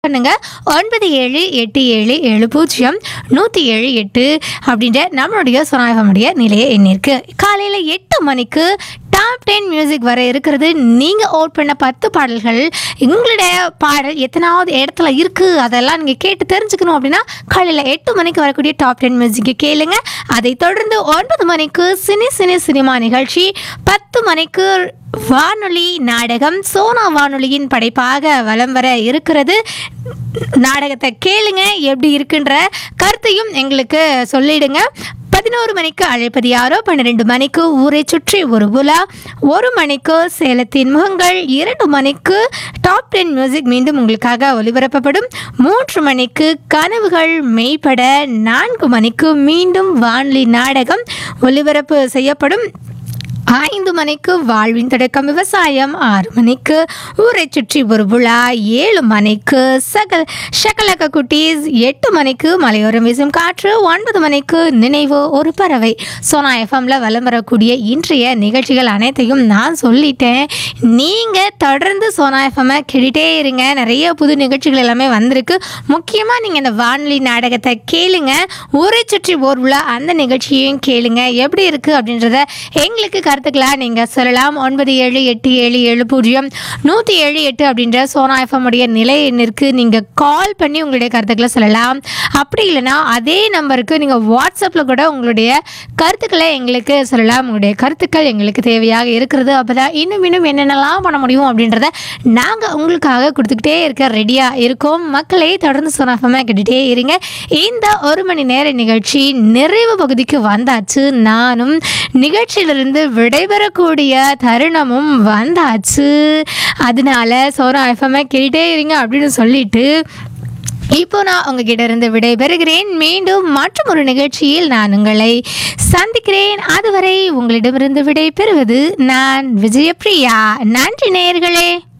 பண்ணுங்க ஒன்பது ஏழு எட்டு ஏழு ஏழு பூஜ்ஜியம் நூற்றி ஏழு எட்டு அப்படின்ற நம்மளுடைய சொனாயகமுடைய நிலைய எண்ணிற்கு காலையில் எட்டு மணிக்கு டாப் டென் மியூசிக் வர இருக்கிறது நீங்கள் ஓட் பண்ண பத்து பாடல்கள் எங்களுடைய பாடல் எத்தனாவது இடத்துல இருக்குது அதெல்லாம் நீங்கள் கேட்டு தெரிஞ்சுக்கணும் அப்படின்னா காலையில் எட்டு மணிக்கு வரக்கூடிய டாப் டென் மியூசிக்கை கேளுங்க அதை தொடர்ந்து ஒன்பது மணிக்கு சினி சினி சினிமா நிகழ்ச்சி பத்து மணிக்கு வானொலி நாடகம் சோனா வானொலியின் படைப்பாக வலம் வர இருக்கிறது நாடகத்தை கேளுங்க எப்படி இருக்குன்ற கருத்தையும் எங்களுக்கு சொல்லிடுங்க பதினோரு மணிக்கு அழைப்பது யாரோ பன்னிரெண்டு மணிக்கு ஊரை சுற்றி ஒரு புலா ஒரு மணிக்கு சேலத்தின் முகங்கள் இரண்டு மணிக்கு டாப் டென் மியூசிக் மீண்டும் உங்களுக்காக ஒலிபரப்பப்படும் மூன்று மணிக்கு கனவுகள் மெய்ப்பட நான்கு மணிக்கு மீண்டும் வானொலி நாடகம் ஒலிபரப்பு செய்யப்படும் ஐந்து மணிக்கு வாழ்வின் தொடக்கம் விவசாயம் ஆறு மணிக்கு ஊரை சுற்றி ஒரு விழா ஏழு மணிக்கு சகல ஷகலக குட்டீஸ் எட்டு மணிக்கு மலையோரம் வீசும் காற்று ஒன்பது மணிக்கு நினைவு ஒரு பறவை சோனா எஃப்எம்ல வலம் வரக்கூடிய இன்றைய நிகழ்ச்சிகள் அனைத்தையும் நான் சொல்லிட்டேன் நீங்கள் தொடர்ந்து சோனா எஃப்எம்மை கேட்டுட்டே இருங்க நிறைய புது நிகழ்ச்சிகள் எல்லாமே வந்திருக்கு முக்கியமாக நீங்கள் இந்த வானொலி நாடகத்தை கேளுங்க ஊரை சுற்றி ஓர் விழா அந்த நிகழ்ச்சியையும் கேளுங்க எப்படி இருக்குது அப்படின்றத எங்களுக்கு கருத்துக்களா நீங்கள் சொல்லலாம் ஒன்பது ஏழு எட்டு ஏழு ஏழு பூஜ்ஜியம் நூற்றி ஏழு எட்டு அப்படின்ற சோனா எஃப்எம் உடைய நிலை எண்ணிற்கு நீங்கள் கால் பண்ணி உங்களுடைய கருத்துக்களை சொல்லலாம் அப்படி இல்லைன்னா அதே நம்பருக்கு நீங்கள் வாட்ஸ்அப்பில் கூட உங்களுடைய கருத்துக்களை எங்களுக்கு சொல்லலாம் உங்களுடைய கருத்துக்கள் எங்களுக்கு தேவையாக இருக்கிறது அப்போ தான் இன்னும் இன்னும் என்னென்னலாம் பண்ண முடியும் அப்படின்றத நாங்கள் உங்களுக்காக கொடுத்துக்கிட்டே இருக்க ரெடியாக இருக்கோம் மக்களை தொடர்ந்து சொன்னாஃபமாக கேட்டுகிட்டே இருங்க இந்த ஒரு மணி நேர நிகழ்ச்சி நிறைவு பகுதிக்கு வந்தாச்சு நானும் நிகழ்ச்சியிலிருந்து விடைபெறக்கூடிய தருணமும் வந்தாச்சு அதனால சோரா எஃப்எம்ஐ கேட்டுட்டே இருங்க அப்படின்னு சொல்லிட்டு இப்போ நான் உங்ககிட்ட இருந்து விடைபெறுகிறேன் மீண்டும் மற்றும் ஒரு நிகழ்ச்சியில் நான் உங்களை சந்திக்கிறேன் அதுவரை உங்களிடமிருந்து விடை பெறுவது நான் விஜயபிரியா நன்றி நேயர்களே